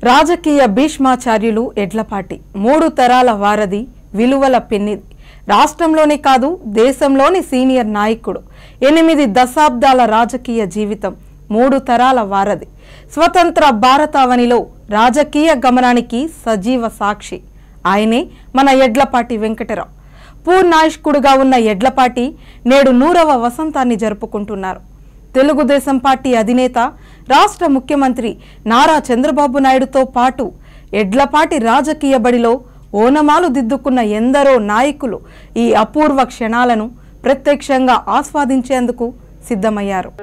రాజకీయ భీష్మాచార్యులు ఎడ్లపాటి మూడు తరాల వారధి విలువల పెన్నిది రాష్ట్రంలోనే కాదు దేశంలోని సీనియర్ నాయకుడు ఎనిమిది దశాబ్దాల రాజకీయ జీవితం మూడు తరాల వారధి స్వతంత్ర భారతావనిలో రాజకీయ గమనానికి సజీవ సాక్షి ఆయనే మన ఎడ్లపాటి వెంకటరావు పూర్ణాయుష్కుడుగా ఉన్న ఎడ్లపాటి నేడు నూరవ వసంతాన్ని జరుపుకుంటున్నారు తెలుగుదేశం పార్టీ అధినేత రాష్ట్ర ముఖ్యమంత్రి నారా చంద్రబాబు నాయుడుతో పాటు ఎడ్లపాటి రాజకీయ బడిలో ఓనమాలు దిద్దుకున్న ఎందరో నాయకులు ఈ అపూర్వ క్షణాలను ప్రత్యక్షంగా ఆస్వాదించేందుకు సిద్ధమయ్యారు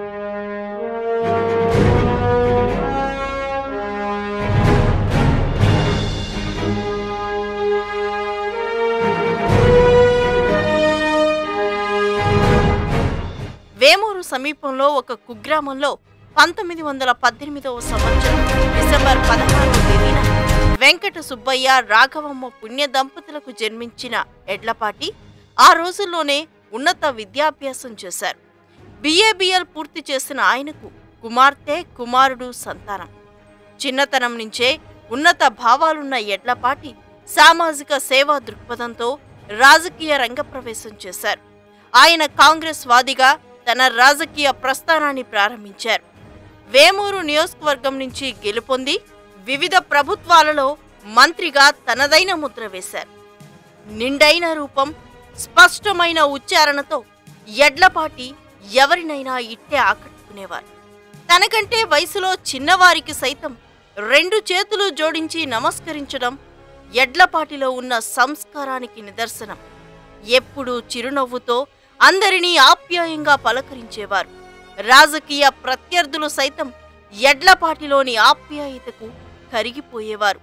వేమూరు సమీపంలో ఒక కుగ్రామంలో పంతొమ్మిది వందల పద్దెనిమిదవ సంవత్సరం డిసెంబర్ పదహారవ తేదీన వెంకట సుబ్బయ్య రాఘవమ్మ పుణ్య దంపతులకు జన్మించిన ఎడ్లపాటి ఆ రోజుల్లోనే ఉన్నత విద్యాభ్యాసం చేశారు బిఏబిఎల్ పూర్తి చేసిన ఆయనకు కుమార్తె కుమారుడు సంతానం చిన్నతనం నుంచే ఉన్నత భావాలున్న ఎడ్లపాటి సామాజిక సేవా దృక్పథంతో రాజకీయ రంగప్రవేశం చేశారు ఆయన కాంగ్రెస్ వాదిగా తన రాజకీయ ప్రస్థానాన్ని ప్రారంభించారు వేమూరు నియోజకవర్గం నుంచి గెలుపొంది వివిధ ప్రభుత్వాలలో మంత్రిగా తనదైన ముద్ర వేశారు నిండైన రూపం స్పష్టమైన ఉచ్చారణతో ఎడ్లపాటి ఎవరినైనా ఇట్టే ఆకట్టుకునేవారు తనకంటే వయసులో చిన్నవారికి సైతం రెండు చేతులు జోడించి నమస్కరించడం ఎడ్లపాటిలో ఉన్న సంస్కారానికి నిదర్శనం ఎప్పుడూ చిరునవ్వుతో అందరినీ ఆప్యాయంగా పలకరించేవారు రాజకీయ ప్రత్యర్థులు సైతం ఎడ్లపాటిలోని ఆప్యాయతకు కరిగిపోయేవారు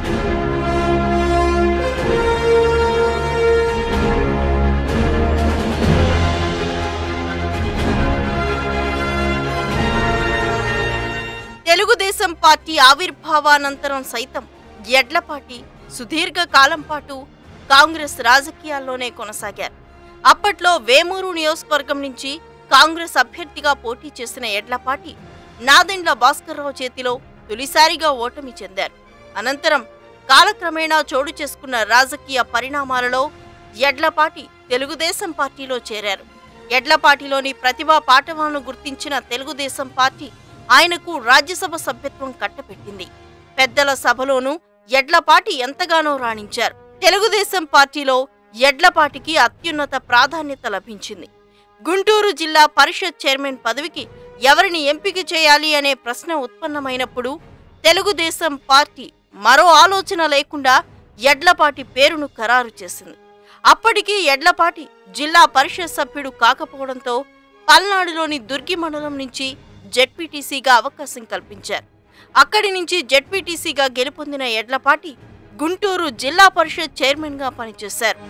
తెలుగుదేశం పార్టీ ఆవిర్భావానంతరం సైతం ఎడ్లపాటి సుదీర్ఘ కాలం పాటు కాంగ్రెస్ రాజకీయాల్లోనే కొనసాగారు అప్పట్లో వేమూరు నియోజకవర్గం నుంచి కాంగ్రెస్ అభ్యర్థిగా పోటీ చేసిన ఎడ్లపాటి నాదెండ్ల భాస్కర్రావు చేతిలో తొలిసారిగా ఓటమి చెందారు అనంతరం కాలక్రమేణా చోటు చేసుకున్న రాజకీయ పరిణామాలలో ఎడ్లపాటి తెలుగుదేశం పార్టీలో చేరారు ఎడ్లపాటిలోని ప్రతిభా పాఠవాలను గుర్తించిన తెలుగుదేశం పార్టీ ఆయనకు రాజ్యసభ సభ్యత్వం కట్టపెట్టింది పెద్దల సభలోనూ ఎడ్లపాటి ఎంతగానో రాణించారు తెలుగుదేశం పార్టీలో ఎడ్లపాటికి అత్యున్నత ప్రాధాన్యత లభించింది గుంటూరు జిల్లా పరిషత్ చైర్మన్ పదవికి ఎవరిని ఎంపిక చేయాలి అనే ప్రశ్న ఉత్పన్నమైనప్పుడు తెలుగుదేశం పార్టీ మరో ఆలోచన లేకుండా ఎడ్లపాటి పేరును ఖరారు చేసింది అప్పటికి ఎడ్లపాటి జిల్లా పరిషత్ సభ్యుడు కాకపోవడంతో పల్నాడులోని దుర్గి మండలం నుంచి జెడ్పీటీసీగా అవకాశం కల్పించారు అక్కడి నుంచి జెడ్పీటీసీగా గెలుపొందిన ఎడ్లపాటి గుంటూరు జిల్లా పరిషత్ చైర్మన్గా పనిచేశారు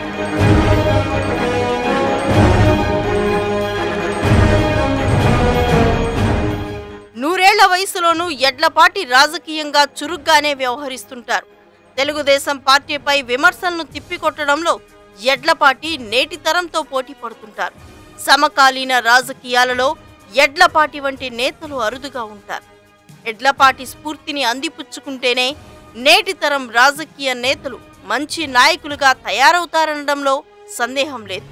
నూరేళ్ల వయసులోనూ ఎడ్లపాటి రాజకీయంగా చురుగ్గానే వ్యవహరిస్తుంటారు తెలుగుదేశం పార్టీపై విమర్శలను తిప్పికొట్టడంలో ఎడ్లపాటి నేటి తరంతో పోటీ పడుతుంటారు సమకాలీన రాజకీయాలలో ఎడ్లపాటి వంటి నేతలు అరుదుగా ఉంటారు ఎడ్లపాటి స్ఫూర్తిని అందిపుచ్చుకుంటేనే నేటి తరం రాజకీయ నేతలు మంచి నాయకులుగా తయారవుతారనడంలో సందేహం లేదు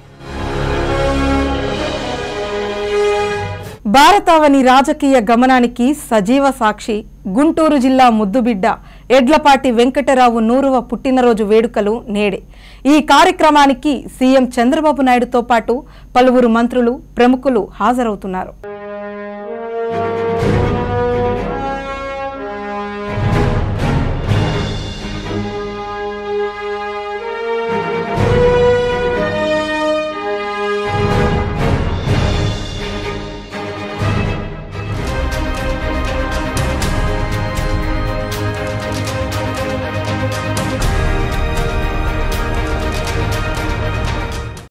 భారతావని రాజకీయ గమనానికి సజీవ సాక్షి గుంటూరు జిల్లా ముద్దుబిడ్డ ఎడ్లపాటి వెంకటరావు నూరువ పుట్టినరోజు వేడుకలు నేడే ఈ కార్యక్రమానికి సీఎం చంద్రబాబు నాయుడుతో పాటు పలువురు మంత్రులు ప్రముఖులు హాజరవుతున్నారు